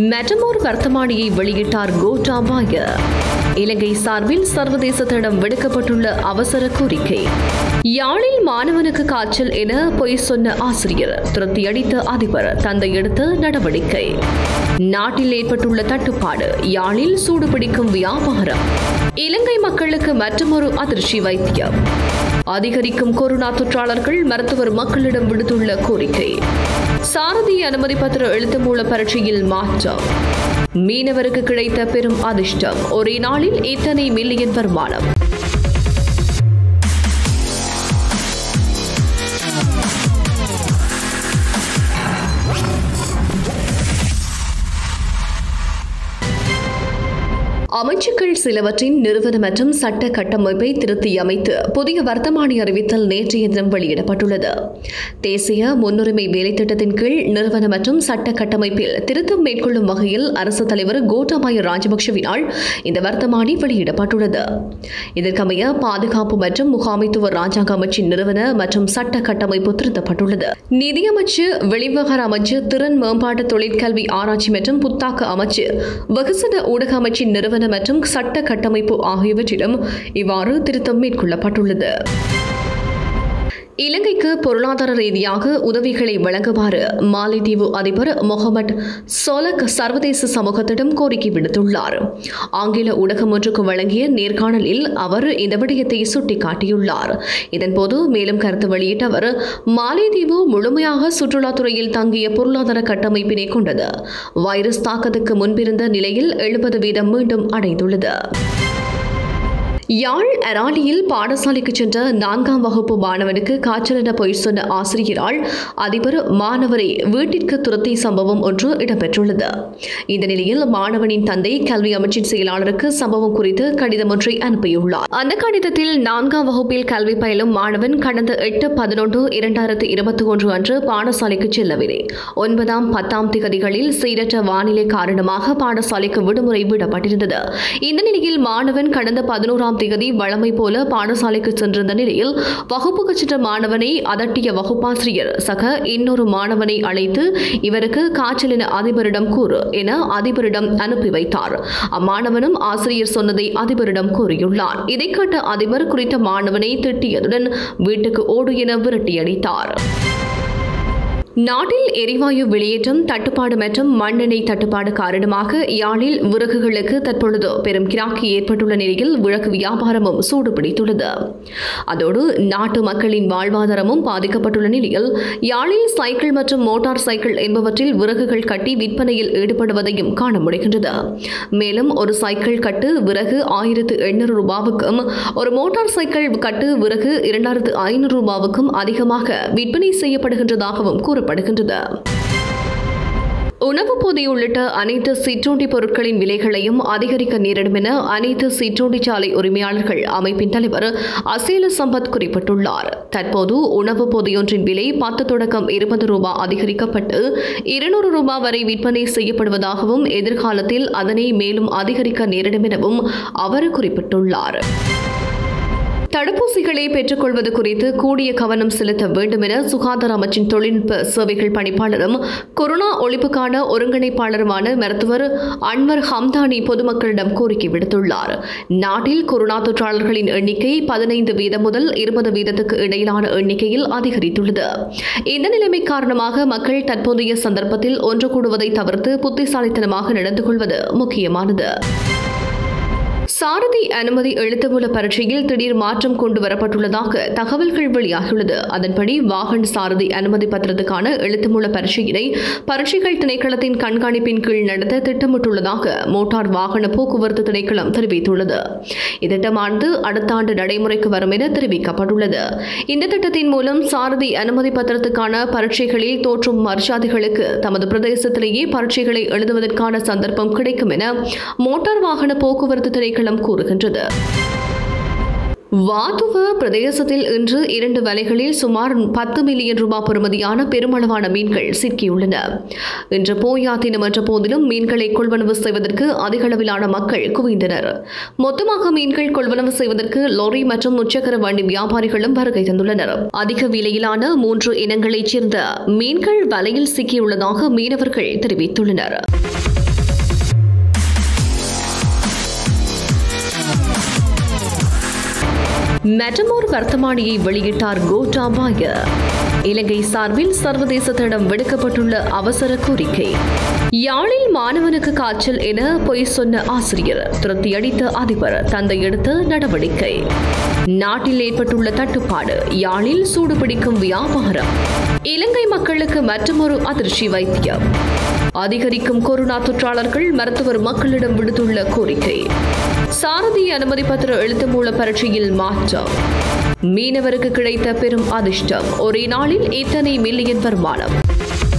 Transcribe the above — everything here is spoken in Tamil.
மெட்டமோர் வர்த்தமானியை வெளியிட்டார் கோட்டாபாய இலங்கை சார்பில் சர்வதேசத்திடம் விடுக்கப்பட்டுள்ள அவசர கோரிக்கை யாழில் மாணவனுக்கு காய்ச்சல் என பொய் சொன்ன ஆசிரியர் திருப்தியடித்த அதிபர் தந்தை எடுத்த நடவடிக்கை நாட்டில் ஏற்பட்டுள்ள தட்டுப்பாடு யாழில் சூடுபிடிக்கும் வியாபாரம் இலங்கை மக்களுக்கு மற்றொரு அதிர்ச்சி வைத்தியம் அதிகரிக்கும் கொரோனா தொற்றாளர்கள் மருத்துவர் மக்களிடம் விடுத்துள்ள கோரிக்கை சாரதி அனுமதி பத்திர எழுத்து மூல பரீட்சையில் மாற்றம் மீனவருக்கு கிடைத்த பெரும் அதிர்ஷ்டம் ஒரே நாளில் இத்தனை மில்லியன் வருமானம் அமைச்சுக்கள் சிலவற்றின் நிறுவன மற்றும் சட்ட கட்டமைப்பை திருத்தி அமைத்து புதிய வர்த்தமானி அறிவித்தல் நேற்றைய தினம் வெளியிடப்பட்டுள்ளது தேசிய முன்னுரிமை வேலைத்திட்டத்தின் கீழ் நிறுவன மற்றும் சட்ட கட்டமைப்பில் திருத்தம் மேற்கொள்ளும் வகையில் அரசு தலைவர் கோட்டாபாய ராஜபக்ஷவினால் இந்த வர்த்தமானி வெளியிடப்பட்டுள்ளது இதற்கமைய பாதுகாப்பு மற்றும் முகாமைத்துவ ராஜாங்க அமைச்சின் நிறுவன மற்றும் சட்ட கட்டமைப்பு திருத்தப்பட்டுள்ளது நிதியமைச்சு வெளிவிவகார அமைச்சு திறன் மேம்பாட்டு தொழிற்கல்வி ஆராய்ச்சி மற்றும் புத்தாக்க அமைச்சு வெகுசன ஊடக அமைச்சின் நிறுவன மற்றும் சட்ட கட்டமைப்பு ஆகியவற்றிலும் இவ்வாறு திருத்தம் மேற்கொள்ளப்பட்டுள்ளது இலங்கைக்கு பொருளாதார ரீதியாக உதவிகளை வழங்குமாறு மாலைதீவு அதிபர் முகமது சோலக் சர்வதேச சமூகத்திடம் கோரிக்கை விடுத்துள்ளார் ஆங்கில ஊடகம் ஒன்றுக்கு வழங்கிய நேர்காணலில் அவர் இந்த விடயத்தை சுட்டிக்காட்டியுள்ளார் இதன்போது மேலும் கருத்து வெளியிட்ட அவர் மாலைதீவு முழுமையாக சுற்றுலாத்துறையில் தங்கிய பொருளாதார கட்டமைப்பினை கொண்டது வைரஸ் தாக்கத்துக்கு முன்பிருந்த நிலையில் எழுபது வீதம் மீண்டும் அடைந்துள்ளது யாழ் அராலியில் பாடசாலைக்கு சென்ற நான்காம் வகுப்பு மாணவனுக்கு காய்ச்சல் என பொய் சொன்ன ஆசிரியரால் அதிபர் மாணவரை வீட்டிற்கு துரத்திய சம்பவம் ஒன்று இடம்பெற்றுள்ளது இந்த நிலையில் மாணவனின் தந்தை கல்வி அமைச்சின் செயலாளருக்கு சம்பவம் குறித்து கடிதம் ஒன்றை அனுப்பியுள்ளார் அந்த கடிதத்தில் நான்காம் வகுப்பில் கல்வி பயிலும் மாணவன் கடந்த எட்டு பதினொன்று இரண்டாயிரத்தி இருபத்தி ஒன்று அன்று பாடசாலைக்கு செல்லவில்லை ஒன்பதாம் பத்தாம் திகதிகளில் சீரற்ற வானிலை காரணமாக பாடசாலைக்கு விடுமுறை விடப்பட்டிருந்தது இந்த நிலையில் மாணவன் கடந்த பதினோராம் தேதி வழமை போல பாடசாலைக்கு சென்றிருந்த நிலையில் வகுப்புக்கு சென்ற மாணவனை அதட்டிய வகுப்பாசிரியர் சக இன்னொரு மாணவனை அழைத்து இவருக்கு காய்ச்சல் என அதிபரிடம் கூறு என அதிபரிடம் அனுப்பி வைத்தார் அம்மாணவனும் ஆசிரியர் சொன்னதை அதிபரிடம் கூறியுள்ளார் இதை கேட்ட அதிபர் குறித்த மாணவனை திட்டியதுடன் வீட்டுக்கு ஓடு என விரட்டியடித்தார் நாட்டில் எரிவாயு வெளியேற்றம் தட்டுப்பாடு மற்றும் மண்ணெண்ணெய் தட்டுப்பாடு காரணமாக யாழில் விறகுகளுக்கு தற்பொழுது பெரும் கிராக்கி ஏற்பட்டுள்ள நிலையில் விறகு வியாபாரமும் சூடுபிடித்துள்ளது அதோடு நாட்டு மக்களின் வாழ்வாதாரமும் பாதிக்கப்பட்டுள்ள நிலையில் யாழில் சைக்கிள் மற்றும் மோட்டார் சைக்கிள் என்பவற்றில் விறகுகள் கட்டி விற்பனையில் ஈடுபடுவதையும் காண முடிகின்றது மேலும் ஒரு சைக்கிள் கட்டு விறகு ஆயிரத்து எண்ணூறு ரூபாவுக்கும் ஒரு மோட்டார் சைக்கிள் கட்டு விறகு இரண்டாயிரத்து ஐநூறு ரூபாவுக்கும் அதிகமாக விற்பனை செய்யப்படுகின்றதாகவும் கூறப்படுகின்றது உணவுப் பொதி உள்ளிட்ட அனைத்து சிற்றுண்டி பொருட்களின் விலைகளையும் அதிகரிக்க நேரிடும் என அனைத்து சிற்றுண்டி சாலை உரிமையாளர்கள் அமைப்பின் தலைவர் அசேல சம்பத் குறிப்பிட்டுள்ளார் தற்போது உணவுப் பொதியொன்றின் விலை பத்து தொடக்கம் இருபது ரூபாய் அதிகரிக்கப்பட்டு இருநூறு ரூபாய் வரை விற்பனை செய்யப்படுவதாகவும் எதிர்காலத்தில் அதனை மேலும் அதிகரிக்க நேரிடும் எனவும் அவர் குறிப்பிட்டுள்ளார் தடுப்பூசிகளை பெற்றுக்கொள்வது குறித்து கூடிய கவனம் செலுத்த வேண்டும் என சுகாதார அமைச்சின் தொழில்நுட்ப சேவைகள் பணிப்பாளரும் கொரோனா ஒழிப்புக்கான ஒருங்கிணைப்பாளருமான மருத்துவர் அன்வர் ஹம்தானி பொதுமக்களிடம் கோரிக்கை விடுத்துள்ளார் நாட்டில் கொரோனா தொற்றாளர்களின் எண்ணிக்கை பதினைந்து வீதம் முதல் இருபது வீதத்துக்கு இடையிலான எண்ணிக்கையில் அதிகரித்துள்ளது இந்த நிலைமை காரணமாக மக்கள் தற்போதைய சந்தர்ப்பத்தில் ஒன்று கூடுவதை தவிர்த்து புத்திசாலித்தனமாக நடந்து கொள்வது முக்கியமானது சாரதி அனுமதி எழுத்துமூல பரீட்சையில் திடீர் மாற்றம் கொண்டு வரப்பட்டுள்ளதாக தகவல்கள் வெளியாகியுள்ளது அதன்படி வாகன சாரதி அனுமதி பத்திரத்துக்கான எழுத்துமூல பரீட்சையினை பரீட்சைகள் திணைக்களத்தின் கண்காணிப்பின் கீழ் நடத்த திட்டமிட்டுள்ளதாக மோட்டார் வாகன போக்குவரத்து திணைக்களம் தெரிவித்துள்ளது இத்திட்டமானது அடுத்த ஆண்டு நடைமுறைக்கு வரும் என தெரிவிக்கப்பட்டுள்ளது இந்த திட்டத்தின் மூலம் சாரதி அனுமதி பத்திரத்துக்கான பரீட்சைகளில் தோற்றும் மரியாதைகளுக்கு தமது பிரதேசத்திலேயே பரீட்சைகளை எழுதுவதற்கான சந்தர்ப்பம் கிடைக்கும் என மோட்டார் வாகன போக்குவரத்து திணைக்களம் கூறுகின்றது வாதுவ பிரதேசத்தில் இன்று இரண்டு வலைகளில் சுமார் பத்து மில்லியன் ரூபாய் பெறுமதியான பெருமளவான மீன்கள் சிக்கியுள்ளன இன்று போயா தினம் என்ற போதிலும் மீன்களை கொள்வனவு செய்வதற்கு அதிக அளவிலான மக்கள் குவிந்தனர் மொத்தமாக மீன்கள் கொள்வனவு செய்வதற்கு லொரி மற்றும் முச்சக்கர வண்டி வியாபாரிகளும் வருகை தந்துள்ளனர் அதிக விலையிலான மூன்று இனங்களைச் சேர்ந்த மீன்கள் வலையில் சிக்கியுள்ளதாக மீனவர்கள் தெரிவித்துள்ளனர் மெட்டமோர் வர்த்தமானியை வெளியிட்டார் கோட்டாபாய இலங்கை சார்பில் சர்வதேசத்திடம் விடுக்கப்பட்டுள்ள அவசர கோரிக்கை யாழில் மாணவனுக்கு காய்ச்சல் என பொய் சொன்ன ஆசிரியர் திருப்தியடித்த அதிபர் தந்தை எடுத்த நடவடிக்கை நாட்டில் ஏற்பட்டுள்ள தட்டுப்பாடு யாழில் சூடுபிடிக்கும் வியாபாரம் இலங்கை மக்களுக்கு மற்றொரு அதிர்ச்சி வைத்தியம் அதிகரிக்கும் கொரோனா தொற்றாளர்கள் மருத்துவர் மக்களிடம் விடுத்துள்ள கோரிக்கை சாரதி அனுமதி பத்திர எழுத்து மூல பரீட்சையில் மாற்றம் மீனவருக்கு கிடைத்த பெரும் அதிர்ஷ்டம் ஒரே நாளில் இத்தனை மில்லியன் வருமானம்